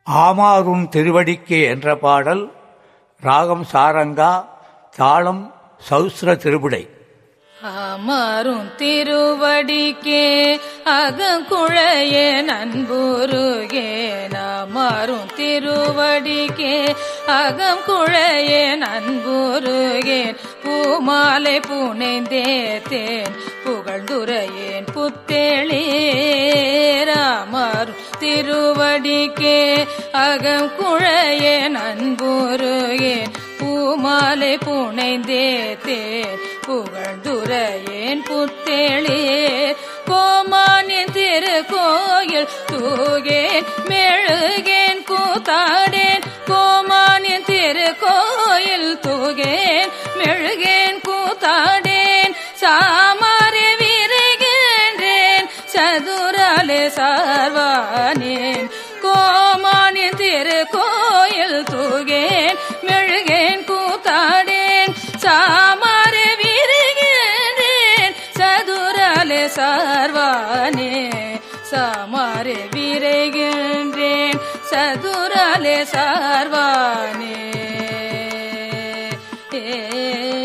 ஆமாறும் திருவடிக்கே என்ற பாடல் ராகம் சாரங்கா தாளம் சௌஸ்ர திருவிடை அமரும் திருவடிக்கே அகங்குழையே நண்புருகே நமரும் திருவடிக்கே அகம் குழையே நண்புருகேன் பூமாலை புனைந்தேத்தேன் புகழ்ந்துரையேன் புத்தேளீராமரும் திருவடிக்கே அகம் குழையே நண்புருகேன் பூமாலை புனைந்தேத்தேன் புகழ்ந்துரையேன் புத்தேளே கோமானின் திருக்கோயில் தூகேன் மெழுகேன் கூத்தாடேன் கோமானின் திருக்கோயில் தூகேன் மெழுகேன் கூத்தாடேன் சாமாரி விரைகின்றேன் சதுராலே சார்வானேன் கோமானின் திருக்கோயில் தூகேன் மெழுகேன் கூத்தாடேன் சாமாரி விரைகின்றேன் சதுராலே சார்வானே சாமாரி விரைகின்றேன் சதுராலே சார்வானே ஏ